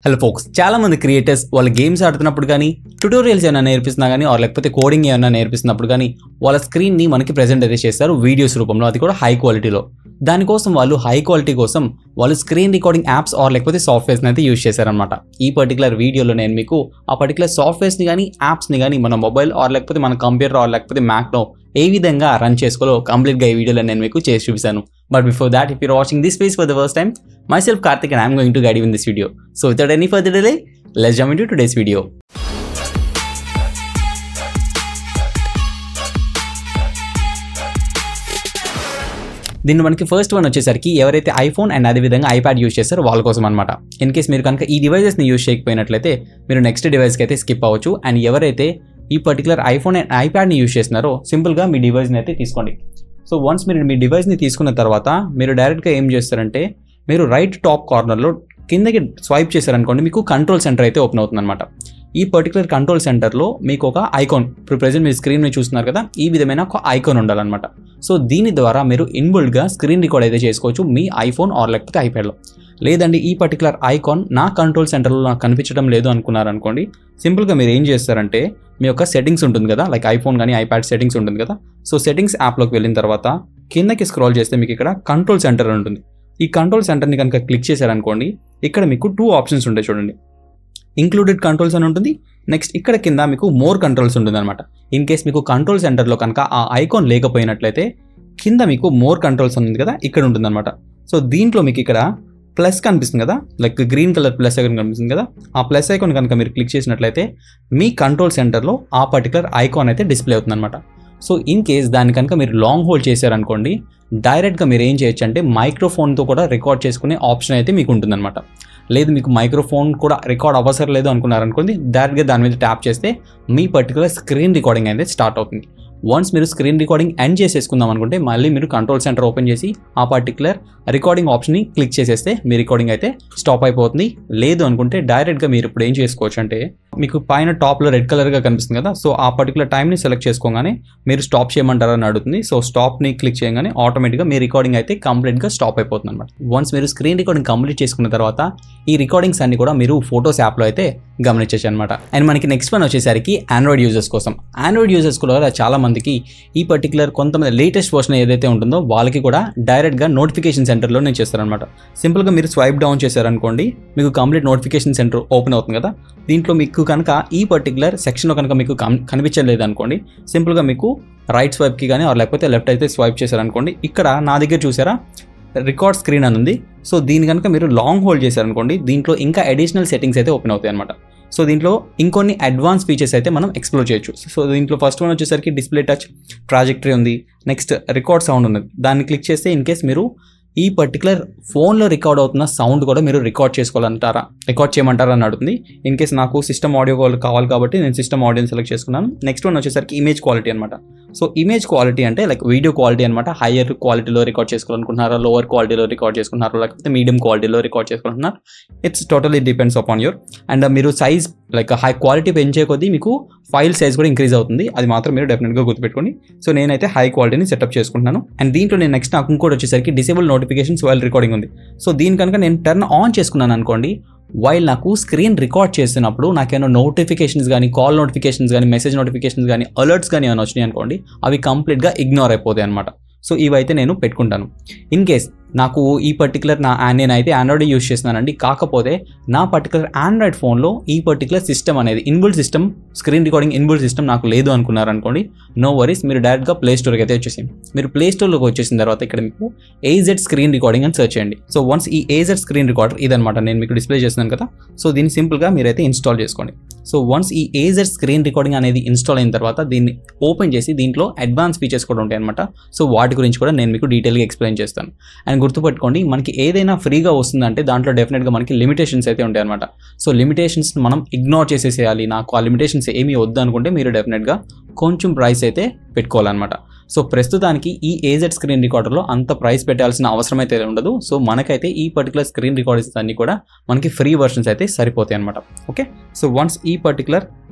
Hello folks చాలా మంది creators వాళ్ళ గేమ్స్ ఆడుతున్నప్పుడు కానీ ట్యూటోరియల్స్ ఏమైనా నేర్పిస్తున్నా కానీ ఆర్ లేకపోతే కోడింగ్ ఏమైనా నేర్పిస్తున్నప్పుడు కానీ వాళ్ళ స్క్రీన్ని మనకి ప్రెజెంట్ అయితే చేస్తారు వీడియోస్ రూపంలో అది కూడా హై క్వాలిటీలో దానికోసం వాళ్ళు హై క్వాలిటీ కోసం వాళ్ళు స్క్రీన్ రికార్డింగ్ యాప్స్ ఆర్ లేకపోతే సాఫ్ట్వేర్స్ని అయితే యూజ్ చేశారనమాట ఈ పర్టికులర్ వీడియోలో నేను మీకు ఆ పర్టికులర్ సాఫ్ట్వేర్స్ని కానీ యాప్స్ని కానీ మన మొబైల్ ఆర్ లేకపోతే మన కంప్యూటర్ ఆర్ లేకపోతే మ్యాక్లో ఏ విధంగా రన్ చేసుకోలో కంప్లీట్గా ఈ వీడియోలో నేను మీకు చేసి చూపిస్తాను but before that if you're watching this pace for the first time myself Karthik and I'm going to guide you in this video. So without any further delay, let's jump into today's video. దీన్ని మనకి first one వచ్చేసరికి ఎవరైతే iPhone and అదేవిధంగా iPad use చేస్తారో వాళ్ళ కోసం అనమాట in case మీరు కనుక ఈ డివైజెస్ని యూస్ చేయకపోయినట్లయితే మీరు నెక్స్ట్ డివైస్కి అయితే స్కిప్ అవ్వచ్చు అండ్ ఎవరైతే ఈ పర్టికులర్ ఐఫోన్ అండ్ ఐప్యాడ్ని యూస్ చేస్తున్నారో సింపుల్గా మీ డివైస్ని అయితే తీసుకోండి సో వన్స్ మీరు మీ డివైస్ని తీసుకున్న తర్వాత మీరు డైరెక్ట్గా ఏం చేస్తారంటే మీరు రైట్ టాప్ కార్నర్లో కిందకి స్వైప్ చేశారనుకోండి మీకు కంట్రోల్ సెంటర్ అయితే ఓపెన్ అవుతుంది అనమాట ఈ పర్టికులర్ కంట్రోల్ సెంటర్లో మీకు ఒక ఐకాన్ ఇప్పుడు ప్రజెంట్ మీరు స్క్రీన్ మీద చూస్తున్నారు కదా ఈ విధమైన ఒక ఐకాన్ ఉండాలన్నమాట సో దీని ద్వారా మీరు ఇన్బుల్డ్గా స్క్రీన్ రికార్డ్ అయితే చేసుకోవచ్చు మీ ఐఫోన్ ఆర్ లేకపోతే ఐప్యాడ్లో లేదండి ఈ పర్టికులర్ ఐకాన్ నా కంట్రోల్ సెంటర్లో నాకు కనిపించడం లేదు అనుకున్నారనుకోండి సింపుల్గా మీరు ఏం చేస్తారంటే మీ యొక్క సెట్టింగ్స్ ఉంటుంది కదా లైక్ ఐఫోన్ కానీ ఐప్యాడ్ సెట్టింగ్స్ ఉంటుంది కదా సో సెట్టింగ్స్ యాప్లోకి వెళ్ళిన తర్వాత కిందకి స్క్రాల్ చేస్తే మీకు ఇక్కడ కంట్రోల్ సెంటర్ ఉంటుంది ఈ కంట్రోల్ సెంటర్ని కనుక క్లిక్ చేశారనుకోండి ఇక్కడ మీకు టూ ఆప్షన్స్ ఉంటాయి చూడండి ఇంక్లూడెడ్ కంట్రోల్స్ అని ఉంటుంది నెక్స్ట్ ఇక్కడ కింద మీకు మోర్ కంట్రోల్స్ ఉంటుంది అనమాట ఇన్ కేస్ మీకు కంట్రోల్ సెంటర్లో కనుక ఆ ఐకాన్ లేకపోయినట్లయితే కింద మీకు మోర్ కంట్రోల్స్ ఉంది కదా ఇక్కడ ఉంటుంది అనమాట సో దీంట్లో మీకు ఇక్కడ ప్లస్ కనిపిస్తుంది కదా like green colour plus icon కనిపిస్తుంది కదా ఆ ప్లస్ ఐకాన్ కనుక మీరు క్లిక్ చేసినట్లయితే మీ కంట్రోల్ సెంటర్లో ఆ పర్టికులర్ ఐకాన్ అయితే డిస్ప్లే అవుతుంది అనమాట సో ఇన్ కేస్ దాన్ని కనుక మీరు లాంగ్ హోల్డ్ చేశారనుకోండి డైరెక్ట్గా మీరు ఏం చేయొచ్చు అంటే మైక్రోఫోన్తో కూడా రికార్డ్ చేసుకునే ఆప్షన్ అయితే మీకు ఉంటుందన్నమాట లేదు మీకు మైక్రోఫోన్ కూడా రికార్డ్ అవసరం లేదు అనుకున్నారనుకోండి డైరెక్ట్గా దాని మీద ట్యాప్ చేస్తే మీ పర్టికులర్ స్క్రీన్ రికార్డింగ్ అయితే స్టార్ట్ అవుతుంది వన్స్ మీరు స్క్రీన్ రికార్డింగ్ ఎండ్ చేసేసుకుందాం అనుకుంటే మళ్ళీ మీరు కంట్రోల్ సెంటర్ ఓపెన్ చేసి ఆ పర్టికులర్ రికార్డింగ్ ఆప్షన్ని క్లిక్ చేసేస్తే మీ రికార్డింగ్ అయితే స్టాప్ అయిపోతుంది లేదు అనుకుంటే డైరెక్ట్గా మీరు ఇప్పుడు ఏం చేసుకోవచ్చు అంటే మీకు పైన టాప్లో రెడ్ కలర్గా కనిపిస్తుంది కదా సో ఆ పర్టికులర్ టైంని సెలెక్ట్ చేసుకోగానే మీరు స్టాప్ చేయమంటారని అడుగుతుంది సో స్టాప్ని క్లిక్ చేయగానే ఆటోమేటిక్గా మీ రికార్డింగ్ అయితే కంప్లీట్గా స్టాప్ అయిపోతుంది అనమాట వన్స్ మీరు స్క్రీన్ రికార్డింగ్ కంప్లీట్ చేసుకున్న తర్వాత ఈ రికార్డింగ్స్ అన్ని కూడా మీరు ఫోటోస్ యాప్లో అయితే గమనించచ్చు అనమాట అండ్ మనకి నెక్స్ట్ వన్ వచ్చేసరికి ఆండ్రాయిడ్ యూజర్స్ కోసం ఆండ్రాయిడ్ యూజర్స్ కూడా చాలా మందికి ఈ పర్టికులర్ కొంతమంది లేటెస్ట్ వర్షన్ ఏదైతే ఉంటుందో వాళ్ళకి కూడా డైరెక్ట్గా నోటిఫికేషన్ సెంటర్లో నేను చేస్తారనమాట సింపుల్గా మీరు స్వైప్ డౌన్ చేశారనుకోండి మీకు కంప్లీట్ నోటిఫికేషన్ సెంటర్ ఓపెన్ అవుతుంది కదా దీంట్లో మీకు కనుక ఈ పర్టికులర్ సెక్షన్లో కనుక మీకు కనిపించలేదు అనుకోండి సింపుల్గా మీకు రైట్ స్వైప్కి కానీ ఆర్ లేకపోతే లెఫ్ట్ అయితే స్వైప్ చేశారనుకోండి ఇక్కడ నా దగ్గర చూసారా రికార్డ్ స్క్రీన్ అని ఉంది సో దీని కనుక మీరు లాంగ్ హోల్డ్ చేశారనుకోండి దీంట్లో ఇంకా అడిషనల్ సెట్టింగ్స్ అయితే ఓపెన్ అవుతాయి అనమాట సో దీంట్లో ఇంకొన్ని అడ్వాన్స్ ఫీచర్స్ అయితే మనం ఎక్స్ప్లోర్ చేయొచ్చు సో దీంట్లో ఫస్ట్ వన్ వచ్చేసరికి డిస్ప్లే టచ్ ప్రాజెక్టరీ ఉంది నెక్స్ట్ రికార్డ్ సౌండ్ ఉన్నది దాన్ని క్లిక్ చేస్తే ఇన్ కేస్ మీరు ఈ పర్టికులర్ ఫోన్లో రికార్డ్ అవుతున్న సౌండ్ కూడా మీరు రికార్డ్ చేసుకోవాలంటారా రికార్డ్ చేయమంటారా అని అడుగుతుంది ఇన్ కేస్ నాకు సిస్టమ్ ఆడియో కావాలి కాబట్టి నేను సిస్టమ్ ఆడియోని సెలెక్ట్ చేసుకున్నాను నెక్స్ట్ వన్ వచ్చేసరికి ఇమేజ్ క్వాలిటీ అనమాట సో ఇమేజ్ క్వాలిటీ అంటే లైక్ వీడియో క్వాలిటీ అనమాట హయ్యర్ క్వాలిటీలో రికార్డ్ చేసుకోవాలనుకుంటున్నారా లోవర్ క్వాలిటీలో రికార్డ్ చేసుకుంటున్నారా లేకపోతే మీడియం క్వాలిటీలో రికార్డ్ చేసుకుంటున్నారు it's totally depends upon your and మీరు సైజ్ లైక్ హై క్వాలిటీ పెంచే కొద్దీ మీకు ఫైల్ సైజ్ కూడా ఇంక్రీజ్ అవుతుంది అది మాత్రం మీరు డెఫినెట్గా గుర్తుపెట్టుకోండి సో నేనైతే హై క్వాలిటీని సెటప్ చేసుకుంటున్నాను అండ్ దీంట్లో నేను నెక్స్ట్ నాకు ఇంకోటి వచ్చేసరికి డిసేబుల్ నోటిఫికేషన్స్ వైల్ రికార్డింగ్ ఉంది సో దీని కనుక నేను టర్న్ ఆన్ చేసుకున్నాను అనుకోండి వైల్ నాకు స్క్రీన్ రికార్డ్ చేస్తున్నప్పుడు నాకేమైనా నోటిఫికేషన్స్ కానీ కాల్ నోటిఫికేషన్స్ కానీ మెసేజ్ నోటిఫికేషన్స్ కానీ అలర్ట్స్ కానీ ఏమైనా వచ్చినాయి అనుకోండి అవి కంప్లీట్గా ఇగ్నోర్ అయిపోతాయి అనమాట సో ఇవైతే నేను పెట్టుకుంటాను ఇన్ కేస్ నాకు ఈ పర్టికులర్ నా నేనైతే ఆండ్రాయిడ్ యూస్ చేస్తున్నానండి కాకపోతే నా పర్టికులర్ ఆండ్రాయిడ్ ఫోన్లో ఈ పర్టికులర్ సిస్టమ్ అనేది inbuilt system screen recording inbuilt system నాకు లేదు అనుకున్నారనుకోండి నో వరీస్ మీరు డైరెక్ట్గా ప్లే స్టోర్కి అయితే వచ్చేసింది మీరు ప్లే స్టోర్లోకి వచ్చేసిన తర్వాత ఇక్కడ మీకు ఏజెడ్ స్క్రీన్ రికార్డింగ్ అని సెర్చ్ చేయండి సో వన్స్ ఈ ఏజెడ్ స్క్రీన్ రికార్డర్ ఇదనమాట నేను మీకు డిస్ప్లే చేస్తున్నాను కదా సో దీన్ని సింపుల్గా మీరైతే ఇన్స్టాల్ చేసుకోండి సో వన్స్ ఈ ఏజెడ్ స్క్రీన్ రికార్డింగ్ అనేది ఇన్స్టాల్ అయిన తర్వాత దీన్ని ఓపెన్ చేసి దీంట్లో అడ్వాన్స్ ఫీచర్స్ కూడా ఉంటాయి అనమాట సో వాటి గురించి కూడా నేను మీకు డీటెయిల్గా ఎక్స్ప్లెయిన్ చేస్తాను అండ్ గుర్తుపెట్టుకోండి మనకి ఏదైనా ఫ్రీగా వస్తుందంటే దాంట్లో డెఫినెట్గా మనకి లిమిటేషన్స్ అయితే ఉంటాయి అనమాట సో లిమిటేషన్స్ మనం ఇగ్నోర్ చేసేసేయాలి నాకు ఆ లిమిటేషన్స్ ఏమీ వద్దు అనుకుంటే మీరు డెఫినెట్గా కొంచెం ప్రైస్ అయితే పెట్టుకోవాలన్నమాట సో ప్రస్తుతానికి ఈ ఏజెడ్ స్క్రీన్ రికార్డర్లో అంత ప్రైస్ పెట్టాల్సిన అవసరం అయితే ఉండదు సో మనకైతే ఈ పర్టికులర్ స్క్రీన్ రికార్డర్స్ అన్ని కూడా మనకి ఫ్రీ వర్షన్స్ అయితే సరిపోతాయి అనమాట ఓకే సో వన్స్ ఈ పర్టికులర్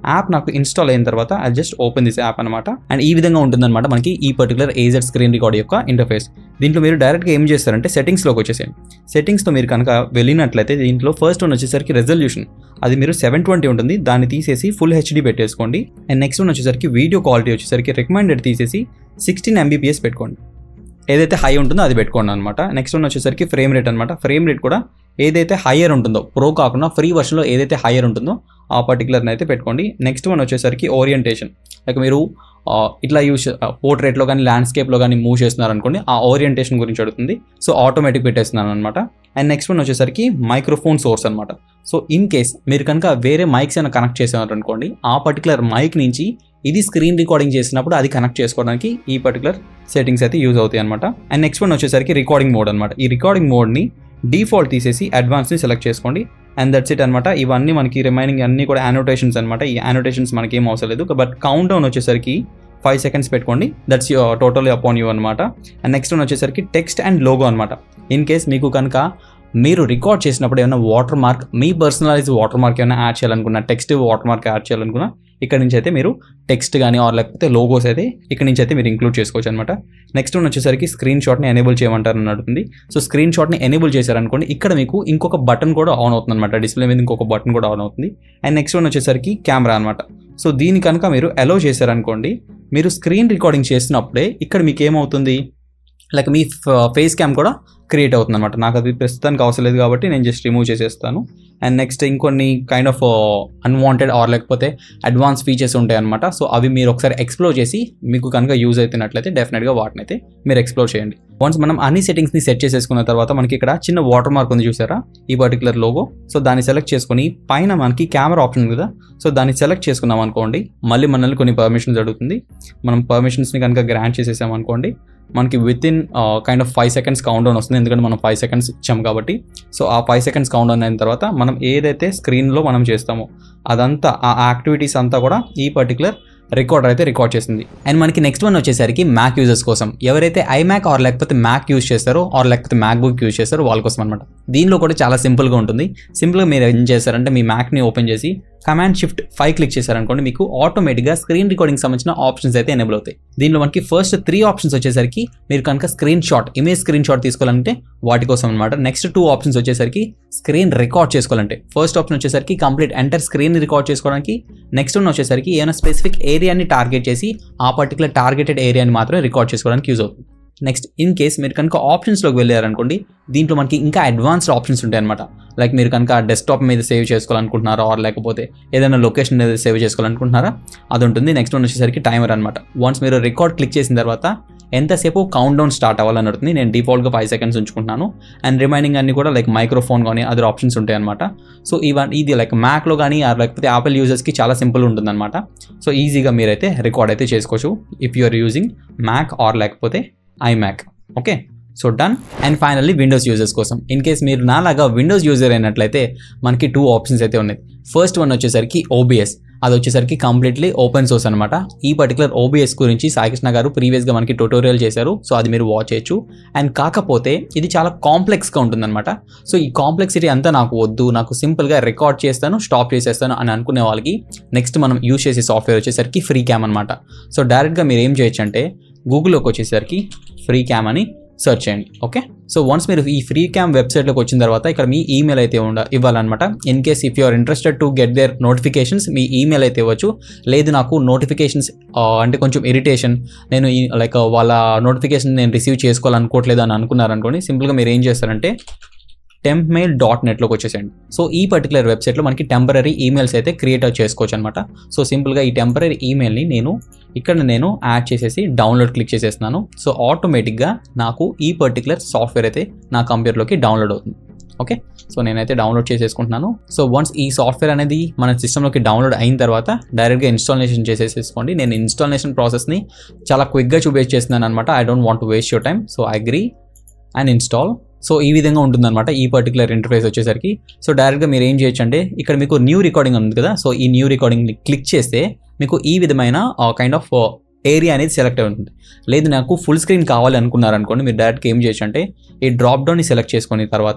యాప్ నాకు ఇన్స్టాల్ అయిన తర్వాత I just open this app అనమాట అండ్ ఈ విధంగా ఉంటుందన్నమాట మనకి ఈ పర్టికులర్ ఏజెడ్ స్క్రీన్ రికార్డ్ యొక్క ఇంటర్ఫేస్ దీంట్లో మీరు డైరెక్ట్గా ఏం చేస్తారంటే సెట్టింగ్స్లోకి వచ్చేసేయండి సెట్టింగ్స్తో మీరు కనుక వెళ్ళినట్లయితే దీంట్లో ఫస్ట్ వన్ వచ్చేసరికి రెజల్యూషన్ అది మీరు సెవెన్ ట్వంటీ ఉంటుంది దాన్ని తీసేసి ఫుల్ హెచ్డి పెట్టేసుకోండి అండ్ నెక్స్ట్ వన్ వచ్చేసరికి వీడియో క్వాలిటీ వచ్చేసరికి రికమెండెడ్ తీసేసి సిక్స్టీన్ ఎంబీపీఎస్ పెట్టుకోండి ఏదైతే హై ఉంటుందో అది పెట్టుకోండి అనమాట నెక్స్ట్ వన్ వచ్చేసరికి ఫ్రేమ్ రేట్ అనమాట ఫ్రేమ్ రేట్ కూడా ఏదైతే హయ్యర్ ఉంటుందో ప్రో కాకుండా ఫ్రీ వర్షన్లో ఏదైతే హయ్యర్ ఉంటుందో ఆ పర్టికులర్ని అయితే పెట్టుకోండి నెక్స్ట్ వన్ వచ్చేసరికి ఓరియంటేషన్ లైక్ మీరు ఆ, ఇట్లా యూస్ పోర్ట్రేట్లో కానీ ల్యాండ్స్కేప్లో కానీ మూవ్ చేస్తున్నారు అనుకోండి ఆ ఓరియంటేషన్ గురించి అడుగుతుంది సో ఆటోమేటిక్ పెట్టేస్తున్నాను అనమాట అండ్ నెక్స్ట్ వన్ వచ్చేసరికి మైక్రోఫోన్ సోర్స్ అనమాట సో ఇన్ కేస్ మీరు కనుక వేరే మైక్స్ అయినా కనెక్ట్ చేసారు అనుకోండి ఆ పర్టికులర్ మైక్ నుంచి ఇది స్క్రీన్ రికార్డింగ్ చేసినప్పుడు అది కనెక్ట్ చేసుకోవడానికి ఈ పర్టికులర్ సెట్టింగ్స్ అయితే యూజ్ అవుతాయి అనమాట అండ్ నెక్స్ట్ వన్ వచ్చేసరికి రికార్డింగ్ మోడ్ అనమాట ఈ రికార్డింగ్ మోడ్ని డిఫాల్ట్ తీసేసి అడ్వాన్స్ని సెలెక్ట్ చేసుకోండి అండ్ దట్స్ ఇట్ అనమాట ఇవన్నీ మనకి రిమైనింగ్ అన్ని కూడా యానోటేషన్స్ అనమాట ఈ యానోటేషన్స్ మనకి ఏం అవసరం లేదు బట్ కౌంట్ డౌన్ వచ్చేసరికి ఫైవ్ సెకండ్స్ పెట్టుకోండి దట్స్ టోటలీ అపాన్ యూ అనమాట అండ్ నెక్స్ట్ వన్ వచ్చేసరికి టెక్స్ట్ అండ్ లోగో అనమాట ఇన్ కేస్ మీకు కనుక మీరు రికార్డ్ చేసినప్పుడు ఏమైనా వాటర్ మార్క్ మీ పర్సనలైజ్ వాటర్ మార్క్ ఏమైనా యాడ్ చేయాలనుకున్నా టెక్స్ట్ వాటర్ మార్క్ యాడ్ చేయాలనుకున్నా ఇక్కడ నుంచి అయితే మీరు టెక్స్ట్ కానీ ఆర్ లేకపోతే లోగోస్ అయితే ఇక్కడ నుంచి అయితే మీరు ఇంక్లూడ్ చేసుకోవచ్చు అనమాట నెక్స్ట్ వన్ వచ్చేసరికి స్క్రీన్ షాట్ని ఎనేబుల్ చేయమంటారు అని అడుగుతుంది సో స్క్రీన్ షాట్ని ఎనేబుల్ చేశారనుకోండి ఇక్కడ మీకు ఇంకొక బటన్ కూడా ఆన్ అవుతుంది అనమాట డిస్ప్లే మీద ఇంకొక బటన్ కూడా ఆన్ అవుతుంది అండ్ నెక్స్ట్ వన్ వచ్చేసరికి కెమెరా అనమాట సో దీని కనుక మీరు అలో చేశారనుకోండి మీరు స్క్రీన్ రికార్డింగ్ చేసినప్పుడే ఇక్కడ మీకు ఏమవుతుంది లైక్ మీ ఫేస్ క్యామ్ కూడా క్రియేట్ అవుతుంది అనమాట నాకు అది ప్రస్తుతానికి అవసరం లేదు కాబట్టి నేను జస్ట్ రిమూవ్ చేసేస్తాను అండ్ నెక్స్ట్ ఇంకొన్ని కైండ్ ఆఫ్ అన్వాంటెడ్ ఆర్ లేకపోతే అడ్వాన్స్ ఫీచర్స్ ఉంటాయి అనమాట సో అవి మీరు ఒకసారి ఎక్స్ప్లోర్ చేసి మీకు కనుక యూజ్ అవుతున్నట్లయితే డెఫినెట్గా వాటిని అయితే మీరు ఎక్స్ప్లోర్ చేయండి వన్స్ మనం అన్ని సెట్టింగ్స్ని సెట్ చేసేసుకున్న తర్వాత మనకి ఇక్కడ చిన్న వాటర్ మార్క్ ఉంది చూసారా ఈ పర్టికులర్ లోగో సో దాన్ని సెలెక్ట్ చేసుకొని పైన మనకి కెమెరా ఆప్షన్ ఉంది కదా సో దాన్ని సెలెక్ట్ చేసుకున్నాం అనుకోండి మళ్ళీ మనల్ని కొన్ని పర్మిషన్స్ అడుగుతుంది మనం పర్మిషన్స్ని కనుక గ్రాంట్ చేసేసాం అనుకోండి మనకి within kind of five seconds countdown వస్తుంది ఎందుకంటే మనం ఫైవ్ సెకండ్స్ ఇచ్చాం కాబట్టి సో ఆ ఫైవ్ సెకండ్స్ కౌంట్ డౌన్ అయిన తర్వాత మనం ఏదైతే స్క్రీన్లో మనం చేస్తామో అదంతా ఆ యాక్టివిటీస్ అంతా కూడా ఈ పర్టికులర్ రికార్డర్ అయితే రికార్డ్ చేసింది అండ్ మనకి నెక్స్ట్ వన్ వచ్చేసరికి మ్యాక్ యూజర్స్ కోసం ఎవరైతే ఐమ్యాక్ ఆర్ లేకపోతే మ్యాక్ యూజ్ చేస్తారో ఆర్ లేకపోతే మ్యాక్ బుక్ యూజ్ చేస్తారో వాళ్ళ కోసం అనమాట దీనిలో కూడా చాలా సింపుల్గా ఉంటుంది సింపుల్గా మీరు ఏం చేస్తారంటే మీ మ్యాక్ని ఓపెన్ చేసి కమాండ్ షిఫ్ట్ ఫైవ్ క్లిక్ చేశారనుకోండి మీకు ఆటోమేటిక్గా స్క్రీన్ రికార్డింగ్ సంబంధించిన ఆప్షన్స్ అయితే ఎనేబుల్ అవుతాయి దీనిలో మనకి ఫస్ట్ త్రీ ఆప్షన్స్ వచ్చేసరికి మీరు కనుక screenshot image screenshot తీసుకోవాలంటే వాటి కోసం అనమాట నెక్స్ట్ టూ ఆప్షన్స్ వచ్చేసరికి స్క్రీన్ రికార్డ్ చేసుకోవాలంటే ఫస్ట్ ఆప్షన్ వచ్చేసరికి కంప్లీట్ ఎంటర్ స్క్రీన్ రికార్డ్ చేసుకోవడానికి నెక్స్ట్ వన్ వచ్చేసరికి ఏమైనా స్పెసిఫిక్ ఏరియాని టార్గెట్ చేసి ఆ పర్టికులర్ టార్గెటెడ్ ఏరియాని మాత్రమే రికార్డ్ చేసుకోవడానికి యూజ్ అవుతుంది నెక్స్ట్ ఇన్ కేస్ మీరు కనుక ఆప్షన్స్లోకి వెళ్ళారనుకోండి దీంట్లో మనకి ఇంకా అడ్వాన్స్డ్ ఆప్షన్స్ ఉంటాయి అనమాట లైక్ మీరు కనుక డెస్క్టాప్ మీద సేవ్ చేసుకోవాలనుకుంటున్నారా ఆర్ లేకపోతే ఏదైనా లొకేషన్ మీద సేవ్ చేసుకోవాలనుకుంటున్నారా అది ఉంటుంది నెక్స్ట్ వన్ వచ్చేసరికి టైమర్ అనమాట వన్స్ మీరు రికార్డ్ క్లిక్ చేసిన తర్వాత ఎంతసేపు కౌంట్ డౌన్ స్టార్ట్ అవ్వాలని అడుగుతుంది నేను డిఫాల్ట్గా ఫైవ్ సెకండ్స్ ఉంచుకుంటున్నాను అండ్ రిమైనింగ్ అన్ని కూడా లైక్ మైక్రోఫోన్ కానీ అదర్ ఆప్షన్స్ ఉంటాయి అనమాట సో ఇవన్నీ ఇది లైక్ మ్యాక్లో కానీ ఆర్ లేకపోతే యాపిల్ యూజర్స్కి చాలా సింపుల్ ఉంటుందన్నమాట సో ఈజీగా మీరైతే రికార్డ్ అయితే చేసుకోవచ్చు if you are using Mac or లేకపోతే iMac okay so done and finally Windows users కోసం ఇన్ కేస్ మీరు నాలాగా విండోస్ యూజర్ అయినట్లయితే మనకి టూ ఆప్షన్స్ అయితే ఉన్నాయి ఫస్ట్ వన్ వచ్చేసరికి ఓబిఎస్ అది వచ్చేసరికి కంప్లీట్లీ ఓపెన్ సోర్స్ అనమాట ఈ పర్టికులర్ ఓబిఎస్ గురించి సాయికృష్ణ గారు ప్రీవియస్గా మనకి ట్యూటోరియల్ చేశారు సో అది మీరు వాచ్ చేయొచ్చు అండ్ కాకపోతే ఇది చాలా కాంప్లెక్స్గా ఉంటుందన్నమాట సో ఈ కాంప్లెక్సిటీ అంతా నాకు వద్దు నాకు సింపుల్గా రికార్డ్ చేస్తాను స్టాప్ చేసేస్తాను అని అనుకునే వాళ్ళకి నెక్స్ట్ మనం యూజ్ చేసే సాఫ్ట్వేర్ వచ్చేసరికి ఫ్రీ క్యామ్ అనమాట సో డైరెక్ట్గా మీరు ఏం చేయొచ్చు అంటే గూగుల్లోకి వచ్చేసరికి ఫ్రీ క్యామ్ అని సెర్చ్ చేయండి ఓకే సో వన్స్ మీరు ఈ ఫ్రీ క్యామ్ వెబ్సైట్లోకి వచ్చిన తర్వాత ఇక్కడ మీ ఈమెయిల్ అయితే ఉండ ఇవ్వాలన్నమాట in case if you are interested to get their notifications మీ ఈమెయిల్ అయితే ఇవ్వచ్చు లేదు నాకు నోటిఫికేషన్స్ అంటే కొంచెం ఇరిటేషన్ నేను లైక్ వాళ్ళ నోటిఫికేషన్ నేను రిసీవ్ చేసుకోవాలనుకోవట్లేదు అని అనుకున్నారనుకోండి సింపుల్గా మీరు ఏం చేస్తారంటే టెంప్మెయిల్ డాట్ నెట్లోకి వచ్చేసండి సో ఈ పర్టికులర్ వెబ్సైట్లో మనకి టెంపరీ ఈమెయిల్స్ అయితే క్రియేట్ చేసుకోవచ్చు అనమాట సో సింపుల్గా ఈ టెంపరీ ఈమెయిల్ని నేను ఇక్కడ నేను యాడ్ చేసేసి డౌన్లోడ్ క్లిక్ చేసేస్తున్నాను సో ఆటోమేటిక్గా నాకు ఈ పర్టికులర్ సాఫ్ట్వేర్ అయితే నా కంప్యూటర్లోకి డౌన్లోడ్ అవుతుంది ఓకే సో నేనైతే డౌన్లోడ్ చేసేసుకుంటున్నాను సో వన్స్ ఈ సాఫ్ట్వేర్ అనేది మన సిస్టంలోకి డౌన్లోడ్ అయిన తర్వాత డైరెక్ట్గా ఇన్స్టాలేషన్ చేసేసుకోండి నేను ఇన్స్టాలేషన్ ప్రాసెస్ని చాలా క్విక్గా చూపించేస్తున్నాను అనమాట I don't want waste your time so agree and install so ఈ విధంగా ఉంటుందన్నమాట ఈ పర్టికులర్ ఇంటర్ఫేస్ వచ్చేసరికి సో డైరెక్ట్గా మీరు ఏం చేయొచ్చు అంటే ఇక్కడ మీకు న్యూ రికార్డింగ్ ఉంది కదా సో ఈ న్యూ రికార్డింగ్ని క్లిక్ చేస్తే మీకు ఈ విధమైన కైండ్ ఆఫ్ ఏరియా అనేది సెలెక్ట్ అయి ఉంటుంది లేదు నాకు ఫుల్ స్క్రీన్ కావాలి అనుకున్నారనుకోండి మీరు డైరెక్ట్గా ఏం చేయొచ్చు అంటే ఈ డ్రాప్ డౌన్ని సెలెక్ట్ చేసుకుని తర్వాత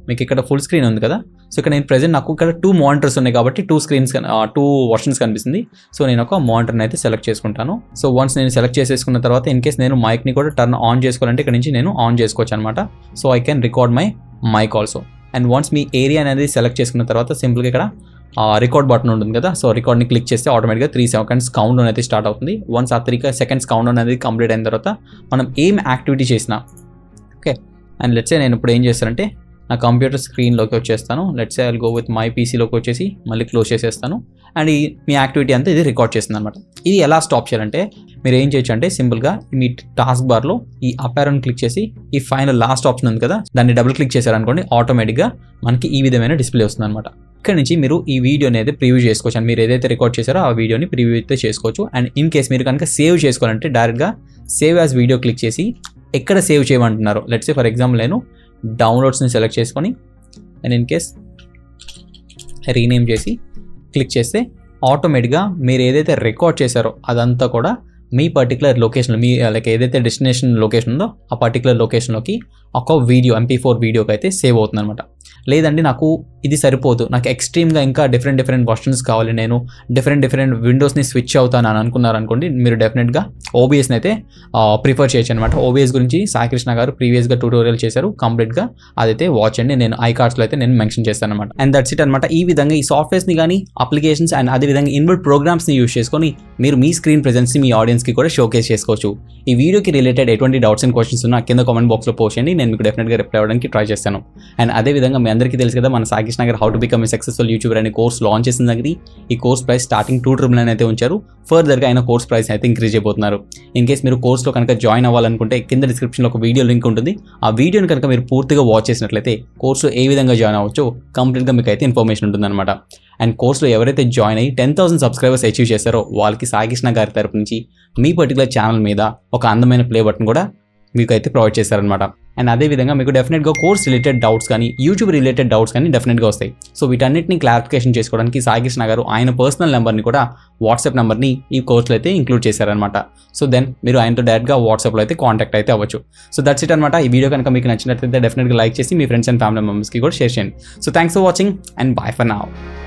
మీకు ఇక్కడ ఫుల్ స్క్రీన్ ఉంది కదా సో ఇక్కడ నేను ప్రెజెంట్ నాకు ఇక్కడ టూ మానిటర్స్ ఉన్నాయి కాబట్టి టూ స్క్రీన్స్ టూ వర్షన్స్ కనిపిస్తుంది సో నేను ఒక మానిటర్ని అయితే సెలెక్ట్ చేసుకుంటాను సో వన్స్ నేను సెలెక్ట్ చేసేసుకున్న తర్వాత ఇన్ కేస్ నేను మైక్ని కూడా టర్న్ ఆన్ చేసుకోవాలంటే ఇక్కడ నుంచి నేను ఆన్ చేసుకోవచ్చు అనమాట so I can record my mic also and once మీ ఏరియా అనేది సెలెక్ట్ చేసుకున్న తర్వాత సింపుల్గా ఇక్కడ రికార్డ్ బటన్ ఉంటుంది కదా సో రికార్డ్ని క్లిక్ చేస్తే ఆటోమేటిక్గా త్రీ సెకండ్స్ కౌంట్ అనేది స్టార్ట్ అవుతుంది వన్స్ ఆ త్రీ సెకండ్స్ కౌంట్ అనేది కంప్లీట్ అయిన తర్వాత మనం ఏం యాక్టివిటీ చేసినా ఓకే అండ్ లెట్సే నేను ఇప్పుడు ఏం చేస్తానంటే నా కంప్యూటర్ స్క్రీన్లోకి వచ్చేస్తాను let's say I go with my పీసీలోకి వచ్చేసి మళ్ళీ క్లోజ్ చేసేస్తాను అండ్ ఈ మీ యాక్టివిటీ అంతా ఇది రికార్డ్ చేస్తుంది అనమాట ఇది ఎలా స్టాప్ చేయాలంటే మీరు ఏం చేయొచ్చు అంటే సింపుల్గా మీ టాస్క్ బార్లో ఈ అపారన్ క్లిక్ చేసి ఈ ఫైనల్ లాస్ట్ ఆప్షన్ ఉంది కదా దాన్ని డబుల్ క్లిక్ చేశారనుకోండి ఆటోమేటిక్గా మనకి ఈ విధమైన డిస్ప్లే వస్తుంది అనమాట ఇక్కడ నుంచి మీరు ఈ వీడియోని అయితే ప్రివ్యూ చేసుకోవచ్చు అండ్ మీరు ఏదైతే రికార్డ్ చేశారో ఆ వీడియోని ప్రివ్యూ అయితే చేసుకోవచ్చు అండ్ ఇన్ కేస్ మీరు కనుక సేవ్ చేసుకోవాలంటే డైరెక్ట్గా సేవ్ యాజ్ వీడియో క్లిక్ చేసి ఎక్కడ సేవ్ చేయమంటున్నారు లెట్స్ ఫర్ ఎగ్జాంపుల్ నేను డౌన్లోడ్స్ని సెలెక్ట్ చేసుకొని అండ్ ఇన్ కేస్ రీనేమ్ చేసి క్లిక్ చేస్తే ఆటోమేటిక్గా మీరు ఏదైతే రికార్డ్ చేశారో అదంతా కూడా మీ పర్టికులర్ లొకేషన్ మీ లైక్ ఏదైతే డెస్టినేషన్ లొకేషన్ ఉందో ఆ పర్టికులర్ లొకేషన్లోకి ఒక వీడియో ఎంపీ ఫోర్ వీడియోకి అయితే సేవ్ అవుతుంది అనమాట లేదండి నాకు ఇది సరిపోదు నాకు ఎక్స్ట్రీమ్గా ఇంకా డిఫరెంట్ డిఫరెంట్ వర్షన్స్ కావాలి నేను డిఫరెంట్ డిఫరెంట్ విండోస్ని స్విచ్ అవుతాను అని అనుకున్నారు అనుకోండి మీరు డెఫినెట్గా ఓబిఎస్ని అయితే ప్రిఫర్ చేయొచ్చు అనమాట ఓబిఎస్ గురించి సాయి కృష్ణ గారు ప్రీవియస్గా ట్యూటోరియల్ చేశారు కంప్లీట్గా అదైతే వాచ్ అండి నేను ఐ కార్డ్స్లో అయితే నేను మెన్షన్ చేస్తాను అనమాట అండ్ దట్స్ ఇట్ అనమాట ఈ విధంగా ఈ సాఫ్ట్వేర్స్ని కానీ అప్లికేషన్స్ అండ్ అదేవిధంగా ఇన్బుల్ ప్రోగ్రామ్స్ని యూస్ చేసుకొని మీరు మీ స్క్రీన్ ప్రెజెన్స్ని మీ ఆడియన్స్కి కూడా షోకేస్ చేసుకోవచ్చు ఈ వీడియోకి రిలేటెడ్ ఎటువంటి డౌట్స్ అండ్ క్వశ్చన్స్ ఉన్నా కింద కామెంట్ బాక్స్లో పోస్ట్ చేయండి నేను మీకు డెఫినెట్గా రిప్లై అవ్వడానికి ట్రై చేస్తాను అండ్ అదేవిధంగా మీ అందరికీ తెలుసు కదా మన Sakish Nagar how to become a successful YouTuber అనే కోర్స్ లాంచ్ చేసిన దగ్గర ఈ course price starting two triple nine అయితే ఉంచారు ఫర్దర్గా అయిన కోర్స్ ప్రైస్ అయితే ఇంక్రీజ్ అయిపోతున్నారు ఇన్ కేస్ మీరు కోర్స్లో కనుక జాయిన్ అవ్వాలనుకుంటే కింద డిస్క్రిప్షన్లో ఒక వీడియో లింక్ ఉంటుంది ఆ వీడియోని కనుక మీరు పూర్తిగా వాచ్ చేసినట్లయితే కోర్సులో ఏ విధంగా జాయిన్ అవ్వచ్చో కంప్లీట్గా మీకు అయితే ఇన్ఫర్మేషన్ ఉంటుందన్నమాట అండ్ కోర్సులో ఎవరైతే జాయిన్ అయ్యి టెన్ థౌసండ్ సబ్స్క్రైబర్స్ అచీవ్ చేశారో వాళ్ళకి సాగిష్ణ గారి తరపు నుంచి మీ పర్టికులర్ ఛానల్ మీద ఒక అందమైన ప్లే బటన్ కూడా మీకు అయితే ప్రొవైడ్ చేశారనమాట అండ్ అదేవిధంగా మీకు డెఫినెట్గా కోర్స్ రిలేటెడ్ డౌట్స్ కానీ యూట్యూబ్ రిలేటెడ్ డౌట్స్ కానీ డెఫినెట్గా వస్తాయి సో వీటన్నిటిని క్లారిఫికేషన్ చేసుకోవడానికి సాగిష్ణ గారు ఆయన పర్సనల్ నెంబర్ని కూడా వాట్సాప్ నెంబర్ని ఈ కోర్సులో అయితే ఇంక్లూడ్ చేశారనమాట సో దెన్ మీరు ఆయనతో డైరెక్ట్గా వాట్సాప్లో అయితే కాంటాక్ట్ అయితే అవ్వచ్చు సో దట్స్ ఇట్ అనమాట ఈ వీడియో కనుక మీకు నచ్చినట్లయితే డెఫినెట్గా లైక్ చేసి మీ ఫ్రెండ్స్ అండ్ ఫ్యామిలీ మెంబర్స్కి కూడా షేర్ చేయండి so thanks for watching and bye for now